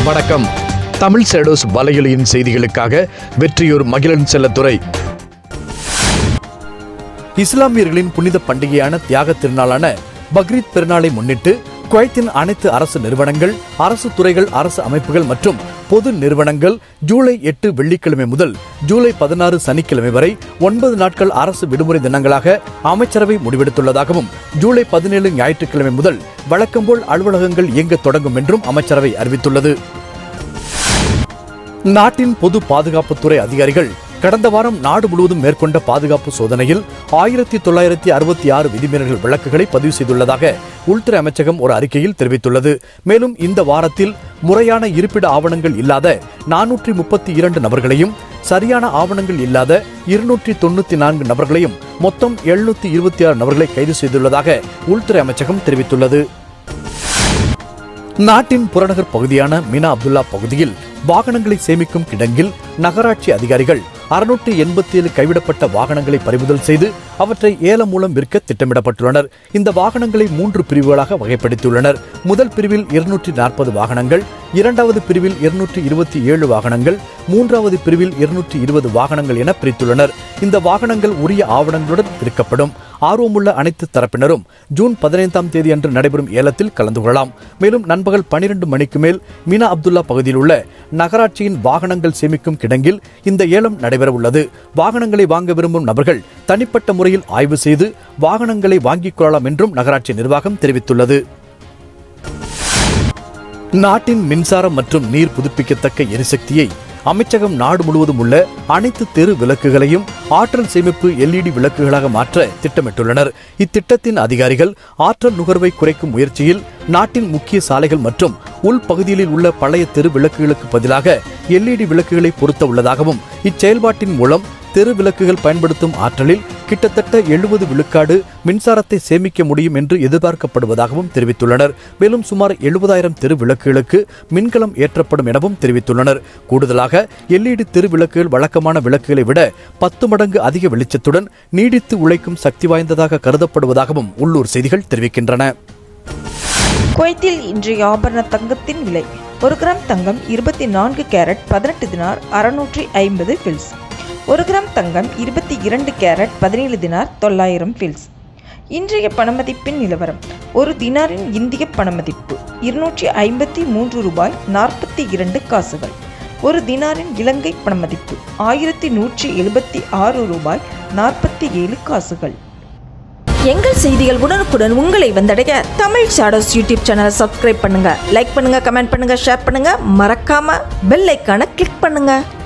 வணக்கம் தமிழ் சேடோஸ் வலையொலியின் செய்திகளுக்காக வெற்றியூர் மகிழன் செல்லத்துறை இஸ்லாமியர்களின் புனித பண்டிகையான தியாக திருநாளான பக்ரீத் பெருநாளை முன்னிட்டு குவைத்தின் அனைத்து அரசு நிறுவனங்கள் அரசு துறைகள் அரசு அமைப்புகள் மற்றும் பொது நிறுவனங்கள் ஜூலை எட்டு வெள்ளிக்கிழமை முதல் ஜூலை பதினாறு சனிக்கிழமை வரை ஒன்பது நாட்கள் அரசு விடுமுறை தினங்களாக அமைச்சரவை முடிவெடுத்துள்ளதாகவும் ஜூலை பதினேழு ஞாயிற்றுக்கிழமை முதல் வழக்கம்போல் அலுவலகங்கள் இயங்கத் தொடங்கும் என்றும் அமைச்சரவை அறிவித்துள்ளது நாட்டின் பொது பாதுகாப்புத்துறை அதிகாரிகள் கடந்த வாரம் நாடு முழுவதும் மேற்கொண்ட பாதுகாப்பு சோதனையில் ஆயிரத்தி தொள்ளாயிரத்தி அறுபத்தி ஆறு விதிமீறல்கள் வழக்குகளை பதிவு செய்துள்ளதாக உள்துறை அமைச்சகம் ஒரு அறிக்கையில் தெரிவித்துள்ளது மேலும் இந்த வாரத்தில் முறையான இருப்பிட ஆவணங்கள் இல்லாத நானூற்றி முப்பத்தி இரண்டு நபர்களையும் சரியான ஆவணங்கள் இல்லாத இருநூற்றி தொண்ணூத்தி நான்கு நபர்களையும் மொத்தம் எழுநூத்தி இருபத்தி ஆறு நபர்களை கைது செய்துள்ளதாக உள்துறை அமைச்சகம் தெரிவித்துள்ளது நாட்டின் புறநகர் பகுதியான மீனா அப்துல்லா பகுதியில் வாகனங்களை சேமிக்கும் கிடங்கில் நகராட்சி அதிகாரிகள் அறுநூற்றி எண்பத்தி ஏழு கைவிடப்பட்ட வாகனங்களை பறிமுதல் செய்து அவற்றை ஏலம் மூலம் விற்க திட்டமிடப்பட்டுள்ளனர் இந்த வாகனங்களை மூன்று பிரிவுகளாக வகைப்படுத்தியுள்ளனர் முதல் பிரிவில் இருநூற்றி நாற்பது வாகனங்கள் இரண்டாவது பிரிவில் இருநூற்றி இருபத்தி ஏழு வாகனங்கள் மூன்றாவது பிரிவில் இருநூற்றி இருபது வாகனங்கள் என பிரித்துள்ளனர் இந்த வாகனங்கள் உரிய ஆவணங்களுடன் விற்கப்படும் ஆர்வமுள்ள அனைத்து தரப்பினரும் ஜூன் பதினைந்தாம் தேதி அன்று நடைபெறும் ஏலத்தில் கலந்து கொள்ளலாம் மேலும் நண்பகல் பனிரெண்டு மணிக்கு மேல் மீனா அப்துல்லா பகுதியில் உள்ள நகராட்சியின் வாகனங்கள் சேமிக்கும் கிடங்கில் இந்த ஏலம் நடைபெற உள்ளது வாகனங்களை வாங்க விரும்பும் நபர்கள் தனிப்பட்ட முறையில் ஆய்வு செய்து வாகனங்களை வாங்கிக் கொள்ளலாம் என்றும் நகராட்சி நிர்வாகம் தெரிவித்துள்ளது நாட்டின் மின்சாரம் மற்றும் நீர் புதுப்பிக்கத்தக்க எரிசக்தியை அமைச்சகம் நாடு முழுவதும் உள்ள அனைத்து தெரு விளக்குகளையும் ஆற்றல் சேமிப்பு எல்இடி விளக்குகளாக மாற்ற திட்டமிட்டுள்ளனர் இத்திட்டத்தின் அதிகாரிகள் ஆற்றல் நுகர்வை குறைக்கும் முயற்சியில் நாட்டின் முக்கிய சாலைகள் மற்றும் உள்பகுதிகளில் உள்ள பழைய தெரு விளக்குகளுக்கு பதிலாக எல்இடி விளக்குகளை பொருத்த உள்ளதாகவும் இச்செயல்பாட்டின் மூலம் தெரு விளக்குகள் பயன்படுத்தும் ஆற்றலில் கிட்டத்தட்ட எழுபது விழுக்காடு மின்சாரத்தை சேமிக்க முடியும் என்று எதிர்பார்க்கப்படுவதாகவும் தெரிவித்துள்ளனர் மேலும் சுமார் எழுபதாயிரம் தெரு விளக்குகளுக்கு மின்கலம் ஏற்றப்படும் எனவும் தெரிவித்துள்ளனர் கூடுதலாக எல்இடி தெரு விளக்குகள் வழக்கமான விளக்குகளை விட பத்து மடங்கு அதிக வெளிச்சத்துடன் நீடித்து உழைக்கும் சக்தி வாய்ந்ததாக கருதப்படுவதாகவும் உள்ளூர் செய்திகள் தெரிவிக்கின்றன குவைத்தில் இன்றைய ஆபரண தங்கத்தின் விலை ஒரு கிராம் தங்கம் இருபத்தி நான்கு கேரட் பதினெட்டு தினார் அறுநூற்றி ஐம்பது ஃபில்ஸ் ஒரு கிராம் தங்கம் இருபத்தி இரண்டு கேரட் பதினேழு தினார் தொள்ளாயிரம் ஃபில்ஸ் இன்றைய பணமதிப்பின் நிலவரம் ஒரு தினாரின் இந்திய பணமதிப்பு இருநூற்றி ஐம்பத்தி மூன்று ரூபாய் நாற்பத்தி இரண்டு காசுகள் ஒரு தினாரின் இலங்கை பணமதிப்பு ஆயிரத்தி நூற்றி எழுபத்தி ஆறு ரூபாய் நாற்பத்தி ஏழு காசுகள் எங்கள் செய்திகள் உடனுக்குடன் உங்களை வந்தடைய தமிழ் ஷாடோஸ் யூடியூப் சேனலை சப்ஸ்கிரைப் பண்ணுங்க லைக் பண்ணுங்க கமெண்ட் பண்ணுங்க ஷேர் பண்ணுங்க மறக்காம பெல் ஐக்கானை கிளிக் பண்ணுங்க